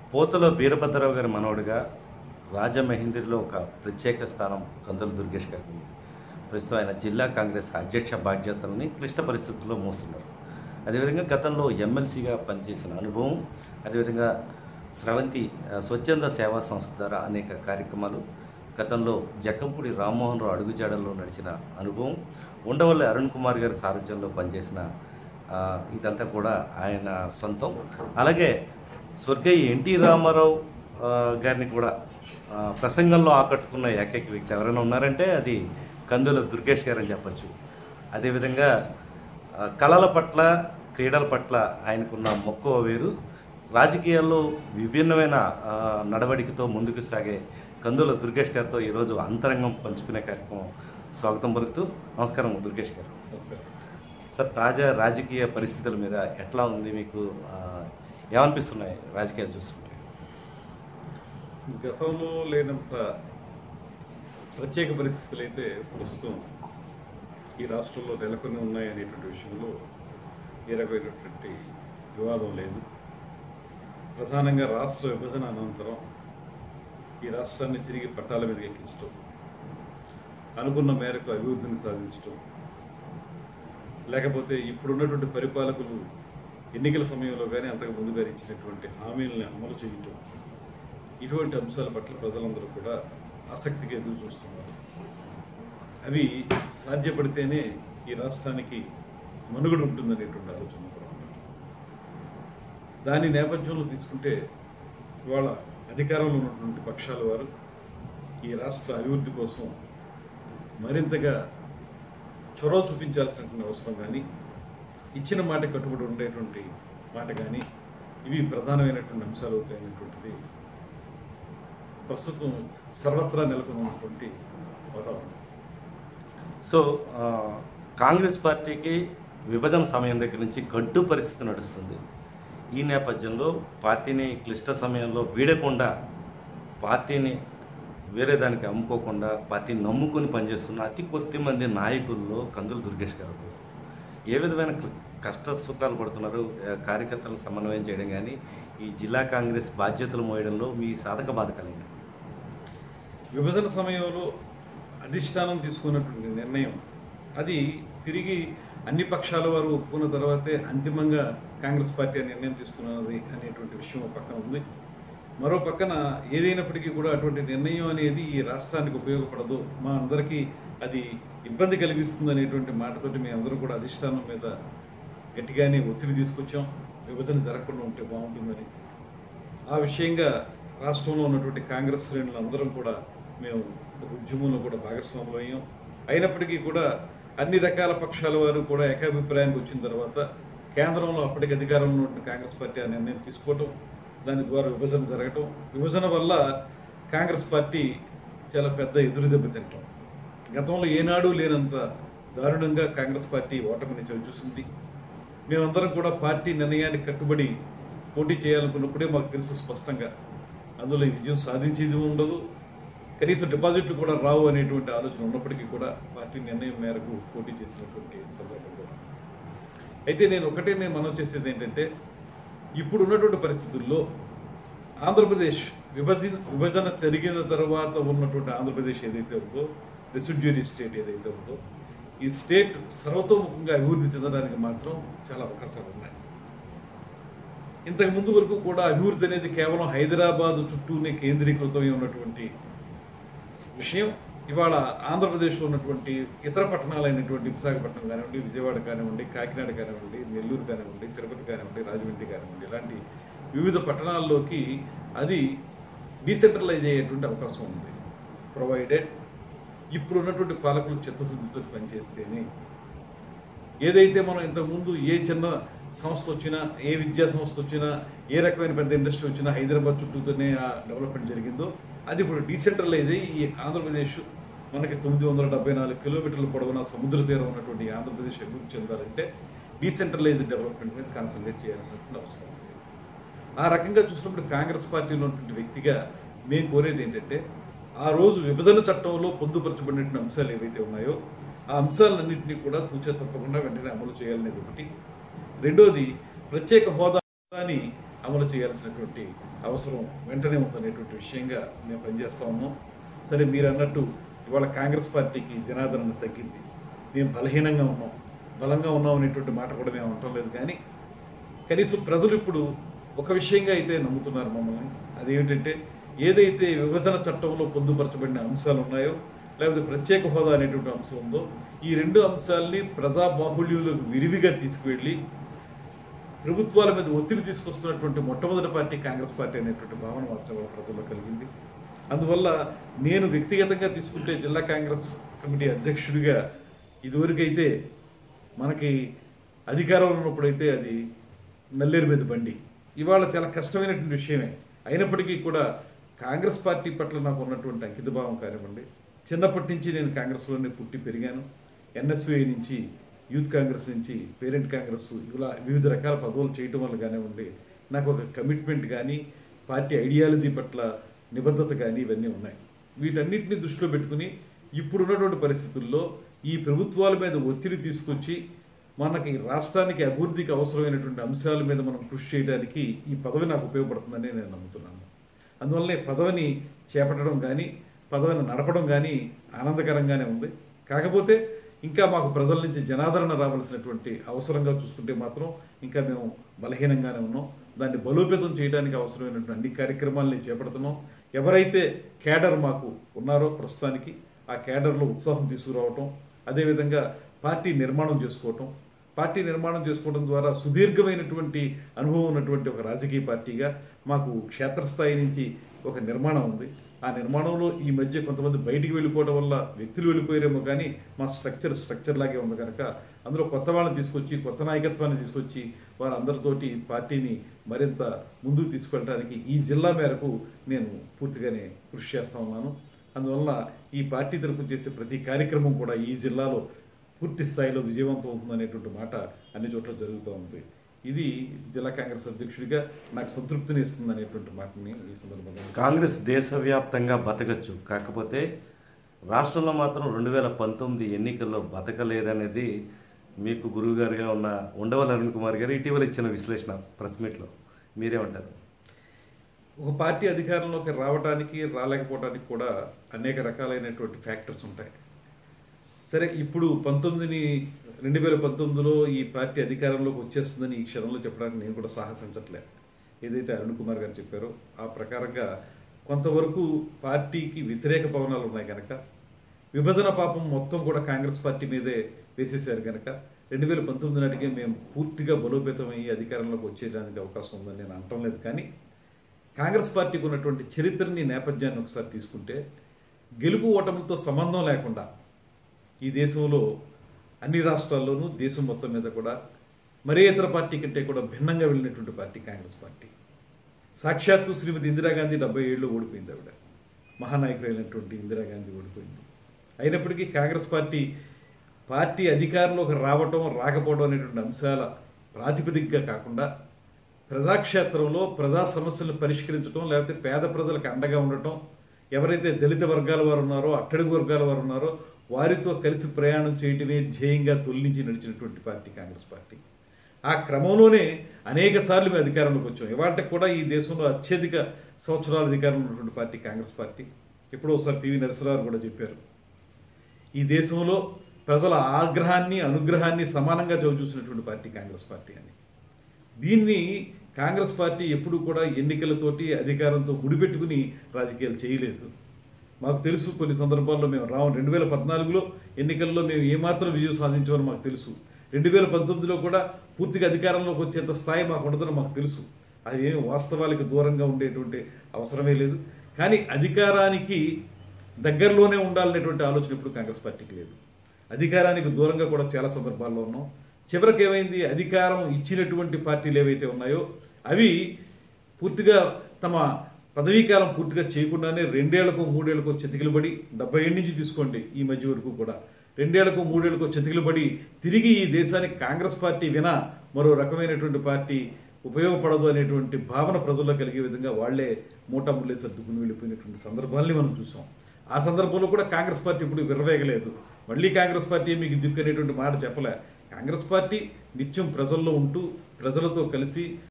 పోతుల వీరభద్రరావు గారి మనవడిగా రాజమహేంద్రిలో ఒక ప్రత్యేక స్థానం కందుల దుర్గేష్ గారికి ఉంది ప్రస్తుతం ఆయన జిల్లా కాంగ్రెస్ అధ్యక్ష బాధ్యతల్ని క్లిష్ట పరిస్థితుల్లో మోస్తున్నారు అదేవిధంగా గతంలో ఎమ్మెల్సీగా పనిచేసిన అనుభవం అదేవిధంగా స్రవంతి ఆ, స్వచ్ఛంద సేవా సంస్థ ద్వారా అనేక కార్యక్రమాలు గతంలో జక్కంపూడి రామ్మోహన్ రావు అడుగుజాడల్లో నడిచిన అనుభవం ఉండవల్లి అరుణ్ కుమార్ గారి సారథ్యంలో పనిచేసిన ఆ, ఇదంతా కూడా ఆయన సొంతం అలాగే స్వర్గీయ ఎన్టీ రామారావు ఆ, గారిని కూడా ఆ, ప్రసంగంలో ఆకట్టుకున్న ఏకైక వ్యక్తి ఎవరైనా ఉన్నారంటే అది కందుల దుర్గేష్ గారు అని చెప్పచ్చు అదేవిధంగా ఆ, కళల పట్ల క్రీడల పట్ల ఆయనకున్న మక్కువ వేరు రాజకీయాల్లో విభిన్నమైన ఆ, నడవడికతో ముందుకు సాగే కందుల దుర్గేష్ గారితో ఈరోజు అంతరంగం పంచుకునే కార్యక్రమం స్వాగతం పలుకుతూ నమస్కారం దుర్గేష్ గారు నమస్కారం సార్ తాజా రాజకీయ పరిస్థితుల మీద ఎట్లా ఉంది మీకు ఆ, ఏమనిపిస్తున్నాయి రాజకీయాలు చూస్తుంటే గతంలో లేనంత ప్రత్యేక పరిస్థితులు అయితే ప్రస్తుతం ఈ రాష్ట్రంలో నెలకొని ఉన్నాయనేటువంటి విషయంలో ఏ రకమైనటువంటి వివాదం లేదు ప్రధానంగా రాష్ట్ర విభజన అనంతరం ఈ రాష్ట్రాన్ని తిరిగి పట్టాల మీద ఎక్కించడం అనుకున్న మేరకు అభివృద్ధిని సాధించడం లేకపోతే ఇప్పుడున్నటువంటి పరిపాలకులు ఎన్నికల సమయంలో కానీ అంతకు ముందు గారు ఇచ్చినటువంటి హామీలను అమలు చేయటం ఇటువంటి అంశాల పట్ల ప్రజలందరూ కూడా ఆసక్తిగా ఎదురు చూస్తున్నారు అవి సాధ్యపడితేనే ఈ రాష్ట్రానికి మనుగడ ఉంటుందనేటువంటి ఆలోచన కూడా ఉంది. దాని నేపథ్యంలో తీసుకుంటే ఇవాళ అధికారంలో ఉన్నటువంటి పక్షాల వారు ఈ రాష్ట్ర అభివృద్ధి కోసం మరింతగా చొరవ చూపించాల్సినటువంటి అవసరం కానీ ఇచ్చిన మాట కట్టుబడి ఉండేటువంటి మాట కానీ ఇవి ప్రధానమైనటువంటి అంశాలు అవుతాయనేటువంటిది ప్రస్తుతం సర్వత్రా నెలకొని ఉన్నటువంటి వాతావరణం సో ఆ, కాంగ్రెస్ పార్టీకి విభజన సమయం దగ్గర నుంచి గడ్డు పరిస్థితి నడుస్తుంది ఈ నేపథ్యంలో పార్టీని క్లిష్ట సమయంలో వీడకుండా పార్టీని వేరే దానికి అమ్ముకోకుండా పార్టీని నమ్ముకుని పనిచేస్తున్న అతి కొద్ది మంది నాయకుల్లో కందుల దుర్గేష్ గారు ఒకరు. ఏ విధమైన క- కష్ట సుఖాలు పడుతున్నారు ఆ, కార్యకర్తలను సమన్వయం చేయడం కానీ ఈ జిల్లా కాంగ్రెస్ బాధ్యతలు మోయడంలో మీ సాధక బాధకాలు విభజన సమయంలో అధిష్టానం తీసుకున్నటువంటి నిర్ణయం అది తిరిగి అన్ని పక్షాల వారు ఒప్పుకున్న తర్వాతే అంతిమంగా కాంగ్రెస్ పార్టీ ఆ నిర్ణయం తీసుకున్నది అనేటువంటి విషయం ఒక పక్కన ఉంది మరో పక్కన ఏదైనప్పటికీ కూడా అటువంటి నిర్ణయం అనేది ఈ రాష్ట్రానికి ఉపయోగపడదు మా అందరికీ అది ఇబ్బంది కలిగిస్తుంది అనేటువంటి మాటతోటి మీ అందరూ కూడా అధిష్టానం మీద గట్టిగానే ఒత్తిడి తీసుకొచ్చాం విభజన జరగకుండా ఉంటే బాగుంటుందని ఆ విషయంగా రాష్ట్రంలో ఉన్నటువంటి కాంగ్రెస్ శ్రేణులు అందరం కూడా మేము ఒక ఉద్యమంలో కూడా భాగస్వాములు అయ్యాం అయినప్పటికీ కూడా అన్ని రకాల పక్షాల వారు కూడా ఏకాభిప్రాయానికి వచ్చిన తర్వాత కేంద్రంలో అప్పటికి అధికారంలో ఉన్నటువంటి కాంగ్రెస్ పార్టీ ఆ నిర్ణయం తీసుకోవటం దాని ద్వారా విభజన జరగటం విభజన వల్ల కాంగ్రెస్ పార్టీ చాలా పెద్ద ఎదురు దెబ్బ తింటాం గతంలో ఏనాడు లేనంత దారుణంగా కాంగ్రెస్ పార్టీ ఓటమిని చవిచూసింది మేమందరం కూడా పార్టీ నిర్ణయానికి కట్టుబడి పోటీ చేయాలనుకున్నప్పుడే మాకు తెలుసు స్పష్టంగా అందులో ఈ విజయం సాధించేది ఉండదు కనీసం డిపాజిట్లు కూడా రావు అనేటువంటి ఆలోచన ఉన్నప్పటికీ కూడా పార్టీ నిర్ణయం మేరకు పోటీ చేసినటువంటి సందర్భం కూడా అయితే నేను ఒకటే నేను మనం చేసేది ఏంటంటే ఇప్పుడు ఉన్నటువంటి పరిస్థితుల్లో ఆంధ్రప్రదేశ్ విభజన విభజన జరిగిన తర్వాత ఉన్నటువంటి ఆంధ్రప్రదేశ్ ఏదైతే ఉందో రెసిడ్యూరీ స్టేట్ ఏదైతే ఉందో ఈ స్టేట్ సర్వతోముఖంగా అభివృద్ధి చెందడానికి మాత్రం చాలా అవకాశాలు ఉన్నాయి ఇంతకు ముందు వరకు కూడా అభివృద్ధి అనేది కేవలం హైదరాబాద్ చుట్టూనే కేంద్రీకృతమై ఉన్నటువంటి విషయం ఇవాళ ఆంధ్రప్రదేశ్లో ఉన్నటువంటి ఇతర పట్టణాలైనటువంటి విశాఖపట్నం కానివ్వండి విజయవాడ కానివ్వండి కాకినాడ కానివ్వండి నెల్లూరు కానివ్వండి తిరుపతి కానివ్వండి రాజమండ్రి కానివ్వండి ఇలాంటి వివిధ పట్టణాల్లోకి అది డీసెంట్రలైజ్ అయ్యేటువంటి అవకాశం ఉంది ప్రొవైడెడ్ ఇప్పుడు ఉన్నటువంటి పాలకులు చిత్తశుద్ధితో పనిచేస్తేనే ఏదైతే మనం ఇంతకుముందు ఏ చిన్న సంస్థ వచ్చినా ఏ విద్యా సంస్థ వచ్చినా ఏ రకమైన పెద్ద ఇండస్ట్రీ వచ్చినా హైదరాబాద్ చుట్టూతోనే ఆ డెవలప్మెంట్ జరిగిందో అది ఇప్పుడు డీసెంట్రలైజ్ అయ్యి ఈ ఆంధ్రప్రదేశ్ మనకి తొమ్మిది వందల డెబ్బై నాలుగు కిలోమీటర్ల పొడవున సముద్ర తీరం ఉన్నటువంటి ఈ ఆంధ్రప్రదేశ్ అభివృద్ధి చెందాలంటే డీసెంట్రలైజ్డ్ డెవలప్మెంట్ మీద కాన్సన్ట్రేట్ చేయాల్సినటువంటి అవసరం ఉంది ఆ రకంగా చూసినప్పుడు కాంగ్రెస్ పార్టీలో ఉన్నటువంటి వ్యక్తిగా మేము కోరేది ఏంటంటే ఆ రోజు విభజన చట్టంలో పొందుపరచబడినటువంటి అంశాలు ఏవైతే ఉన్నాయో ఆ అంశాలన్నింటినీ కూడా తూచే తప్పకుండా వెంటనే అమలు చేయాలనేది ఒకటి రెండోది ప్రత్యేక హోదాని అమలు చేయాల్సినటువంటి అవసరం వెంటనే ఉందనేటువంటి విషయంగా మేము పనిచేస్తా ఉన్నాం సరే మీరు అన్నట్టు ఇవాళ కాంగ్రెస్ పార్టీకి జనాదరణ తగ్గింది మేము బలహీనంగా ఉన్నాం బలంగా ఉన్నాం అనేటువంటి మాట కూడా మేము అనటం లేదు కానీ కనీసం ప్రజలు ఇప్పుడు ఒక విషయంగా అయితే నమ్ముతున్నారు మమ్మల్ని అదేమిటంటే ఏదైతే విభజన చట్టంలో పొందుపరచబడిన అంశాలు ఉన్నాయో లేకపోతే ప్రత్యేక హోదా అనేటువంటి అంశం ఉందో ఈ రెండు అంశాలని ప్రజా బాహుళ్యంలోకి విరివిగా తీసుకువెళ్ళి ప్రభుత్వాల మీద ఒత్తిడి తీసుకొస్తున్నటువంటి మొట్టమొదటి పార్టీ కాంగ్రెస్ పార్టీ అనేటువంటి భావన మాత్రం వాళ్ళ ప్రజల్లో కలిగింది అందువల్ల నేను వ్యక్తిగతంగా తీసుకుంటే జిల్లా కాంగ్రెస్ కమిటీ అధ్యక్షుడిగా ఇదివరకైతే మనకి అధికారంలో ఉన్నప్పుడైతే అది నల్లేరు మీద బండి ఇవాళ చాలా కష్టమైనటువంటి విషయమే అయినప్పటికీ కూడా కాంగ్రెస్ పార్టీ పట్ల నాకు ఉన్నటువంటి అంకితభావం కానివ్వండి చిన్నప్పటి నుంచి నేను కాంగ్రెస్లోనే పుట్టి పెరిగాను ఎన్ఎస్యుఐ నుంచి యూత్ కాంగ్రెస్ నుంచి పేరెంట్ కాంగ్రెస్ ఇలా వివిధ రకాల పదవులు చేయటం వల్ల కానివ్వండి నాకు ఒక కమిట్మెంట్ కానీ పార్టీ ఐడియాలజీ పట్ల నిబద్ధత కానీ ఇవన్నీ ఉన్నాయి వీటన్నిటిని దృష్టిలో పెట్టుకుని ఇప్పుడున్నటువంటి పరిస్థితుల్లో ఈ ప్రభుత్వాల మీద ఒత్తిడి తీసుకొచ్చి మనకి రాష్ట్రానికి అభివృద్ధికి అవసరమైనటువంటి అంశాల మీద మనం కృషి చేయడానికి ఈ పదవి నాకు ఉపయోగపడుతుందని నేను నమ్ముతున్నాను అందువల్లనే పదవిని చేపట్టడం కానీ పదవిని నడపడం కానీ ఆనందకరంగానే ఉంది కాకపోతే ఇంకా మాకు ప్రజల నుంచి జనాదరణ రావాల్సినటువంటి అవసరంగా చూసుకుంటే మాత్రం ఇంకా మేము బలహీనంగానే ఉన్నాం దాన్ని బలోపేతం చేయడానికి అవసరమైనటువంటి అన్ని కార్యక్రమాలని చేపడుతున్నాం ఎవరైతే కేడర్ మాకు ఉన్నారో ప్రస్తుతానికి ఆ కేడర్లో ఉత్సాహం తీసుకురావటం అదేవిధంగా పార్టీ నిర్మాణం చేసుకోవటం పార్టీ నిర్మాణం చేసుకోవడం ద్వారా సుదీర్ఘమైనటువంటి అనుభవం ఉన్నటువంటి ఒక రాజకీయ పార్టీగా మాకు క్షేత్రస్థాయి నుంచి ఒక నిర్మాణం ఉంది ఆ నిర్మాణంలో ఈ మధ్య కొంతమంది బయటికి వెళ్ళిపోవడం వల్ల వ్యక్తులు వెళ్ళిపోయారేమో కానీ మా స్ట్రక్చర్ స్ట్రక్చర్ లాగే ఉంది కనుక అందులో కొత్త వాళ్ళని తీసుకొచ్చి కొత్త నాయకత్వాన్ని తీసుకొచ్చి వారందరితోటి పార్టీని మరింత ముందుకు తీసుకెళ్ళడానికి ఈ జిల్లా మేరకు నేను పూర్తిగానే కృషి చేస్తా ఉన్నాను అందువల్ల ఈ పార్టీ తరపున చేసే ప్రతి కార్యక్రమం కూడా ఈ జిల్లాలో పూర్తి స్థాయిలో విజయవంతం అవుతుందనేటువంటి మాట అన్ని చోట్ల జరుగుతూ ఉంది ఇది జిల్లా కాంగ్రెస్ అధ్యక్షుడిగా నాకు సంతృప్తిని ఇస్తుంది అనేటువంటి మాటని ఈ సందర్భంగా కాంగ్రెస్ దేశవ్యాప్తంగా బతకచ్చు కాకపోతే రాష్ట్రంలో మాత్రం రెండు వేల పంతొమ్మిది ఎన్నికల్లో బతకలేదనేది మీకు గురువుగారుగా ఉన్న ఉండవల్లి అరుణ్ కుమార్ గారు ఇటీవల ఇచ్చిన విశ్లేషణ ప్రెస్ మీట్లో మీరేమంటారు ఒక పార్టీ అధికారంలోకి రావడానికి రాలేకపోవడానికి కూడా అనేక రకాలైనటువంటి ఫ్యాక్టర్స్ ఉంటాయి సరే ఇప్పుడు పంతొమ్మిదిని రెండు వేల పంతొమ్మిదిలో ఈ పార్టీ అధికారంలోకి వచ్చేస్తుందని ఈ క్షణంలో చెప్పడానికి నేను కూడా సాహసించట్లే ఏదైతే అరుణ్ కుమార్ గారు చెప్పారో ఆ ప్రకారంగా కొంతవరకు పార్టీకి వ్యతిరేక పవనాలు ఉన్నాయి కనుక విభజన పాపం మొత్తం కూడా కాంగ్రెస్ పార్టీ మీదే వేసేసారు కనుక రెండు వేల పంతొమ్మిది నాటికే మేము పూర్తిగా బలోపేతమయ్యి అధికారంలోకి వచ్చేయడానికి అవకాశం ఉందని నేను అనటం లేదు కానీ కాంగ్రెస్ పార్టీకి ఉన్నటువంటి చరిత్రని నేపథ్యాన్ని ఒకసారి తీసుకుంటే గెలుపు ఓటములతో సంబంధం లేకుండా ఈ దేశంలో అన్ని రాష్ట్రాల్లోనూ దేశం మొత్తం మీద కూడా మరే ఇతర పార్టీ కంటే కూడా భిన్నంగా వెళ్ళినటువంటి పార్టీ కాంగ్రెస్ పార్టీ సాక్షాత్తు శ్రీమతి ఇందిరాగాంధీ డెబ్బై ఏళ్ళు ఓడిపోయింది ఆవిడ మహానాయకులైనటువంటి ఇందిరాగాంధీ ఓడిపోయింది అయినప్పటికీ కాంగ్రెస్ పార్టీ పార్టీ అధికారంలోకి రావటం రాకపోవడం అనేటువంటి అంశాల ప్రాతిపదికగా కాకుండా ప్రజాక్షేత్రంలో ప్రజా సమస్యలను పరిష్కరించడం లేకపోతే పేద ప్రజలకు అండగా ఉండటం ఎవరైతే దళిత వర్గాల వారు ఉన్నారో అట్టడుగు వర్గాల వారు ఉన్నారో వారితో కలిసి ప్రయాణం చేయటమే ధ్యేయంగా తొలగించి నడిచినటువంటి పార్టీ కాంగ్రెస్ పార్టీ ఆ క్రమంలోనే అనేక సార్లు మేము అధికారంలోకి వచ్చాం ఇవాళకి కూడా ఈ దేశంలో అత్యధిక సంవత్సరాల అధికారంలో ఉన్నటువంటి పార్టీ కాంగ్రెస్ పార్టీ ఎప్పుడో ఒకసారి పివి నరసింహారావు కూడా చెప్పారు ఈ దేశంలో ప్రజల ఆగ్రహాన్ని అనుగ్రహాన్ని సమానంగా చవిచూసినటువంటి పార్టీ కాంగ్రెస్ పార్టీ అని దీన్ని కాంగ్రెస్ పార్టీ ఎప్పుడు కూడా ఎన్నికలతోటి అధికారంతో ముడిపెట్టుకుని రాజకీయాలు చేయలేదు మాకు తెలుసు కొన్ని సందర్భాల్లో మేము రాము రెండు వేల పద్నాలుగులో ఎన్నికల్లో మేము ఏమాత్రం విజయం సాధించామని మాకు తెలుసు రెండు వేల పంతొమ్మిదిలో కూడా పూర్తిగా అధికారంలోకి వచ్చేంత స్థాయి మాకు ఉండదని మాకు తెలుసు అది ఏమి వాస్తవాలకు దూరంగా ఉండేటువంటి అవసరమే లేదు కానీ అధికారానికి దగ్గరలోనే ఉండాలనేటువంటి ఆలోచన ఇప్పుడు కాంగ్రెస్ పార్టీకి లేదు అధికారానికి దూరంగా కూడా చాలా సందర్భాల్లో ఉన్నాం చివరికి ఏమైంది అధికారం ఇచ్చినటువంటి పార్టీలు ఏవైతే ఉన్నాయో అవి పూర్తిగా తమ పదవీకాలం పూర్తిగా చేయకుండానే రెండేళ్లకు మూడేళ్లకు చెతికిలు పడి డెబ్బై ఏళ్ళ నుంచి తీసుకోండి ఈ మధ్య వరకు కూడా రెండేళ్లకు మూడేళ్లకు చెతికిలు పడి తిరిగి ఈ దేశానికి కాంగ్రెస్ పార్టీ వినా మరో రకమైనటువంటి పార్టీ ఉపయోగపడదు అనేటువంటి భావన ప్రజల్లో కలిగే విధంగా వాళ్లే మూటా ముళ్ళే సర్దుకుని వెళ్ళిపోయినటువంటి సందర్భాల్ని మనం చూసాం ఆ సందర్భంలో కూడా కాంగ్రెస్ పార్టీ ఇప్పుడు విర్రవేగలేదు మళ్ళీ కాంగ్రెస్ పార్టీ మీకు దిక్కు అనేటువంటి మాట చెప్పలే కాంగ్రెస్ పార్టీ నిత్యం ప్రజల్లో ఉంటూ ప్రజలతో కలిసి